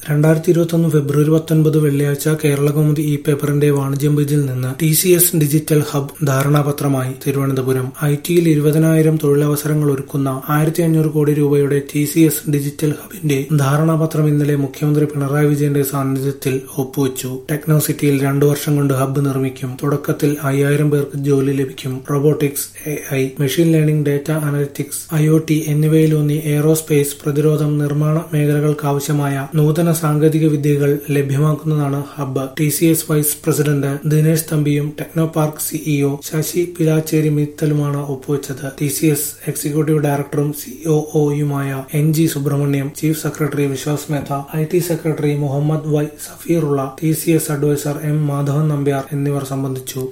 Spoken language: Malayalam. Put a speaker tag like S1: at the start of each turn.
S1: രണ്ടായിരത്തി ഇരുപത്തൊന്ന് ഫെബ്രുവരി പത്തൊൻപത് വെള്ളിയാഴ്ച കേരളകൗമുദി ഇ പേപ്പറിന്റെ വാണിജ്യം പേജിൽ നിന്ന് T C S digital hub ധാരണാപത്രമായി തിരുവനന്തപുരം ഐ ടിയിൽ ഇരുപതിനായിരം തൊഴിലവസരങ്ങൾ ഒരുക്കുന്ന ആയിരത്തി അഞ്ഞൂറ് കോടി രൂപയുടെ ടി സി എസ് ഡിജിറ്റൽ ഹബിന്റെ ധാരണാപത്രം ഇന്നലെ മുഖ്യമന്ത്രി പിണറായി വിജയന്റെ സാന്നിധ്യത്തിൽ ഒപ്പുവച്ചു ടെക്നോ സിറ്റിയിൽ രണ്ടു വർഷം കൊണ്ട് ഹബ്ബ് നിർമ്മിക്കും തുടക്കത്തിൽ അയ്യായിരം പേർക്ക് ജോലി ലഭിക്കും robotics A I machine learning data analytics I O T എന്നിവയിലൂന്നി എയ്റോസ്പേസ് പ്രതിരോധം നിർമ്മാണ മേഖലകൾക്കാവശ്യമായ നൂതന സാങ്കേതിക വിദ്യകൾ ലഭ്യമാക്കുന്നതാണ് hub T C S vice president Dinesh തമ്പിയും technopark CEO Sasi Pilacheri മിത്തലുമാണ് ഒപ്പുവെച്ചത് ടി സി എസ് എക്സിക്യൂട്ടീവ് ഡയറക്ടറും സിഒഒയുമായ N G Subramaniam chief secretary Vishwas Mehta I T secretary Muhammad Y Safirulla T C S adviser M Madhavan Nambiar എന്നിവർ സംബന്ധിച്ചു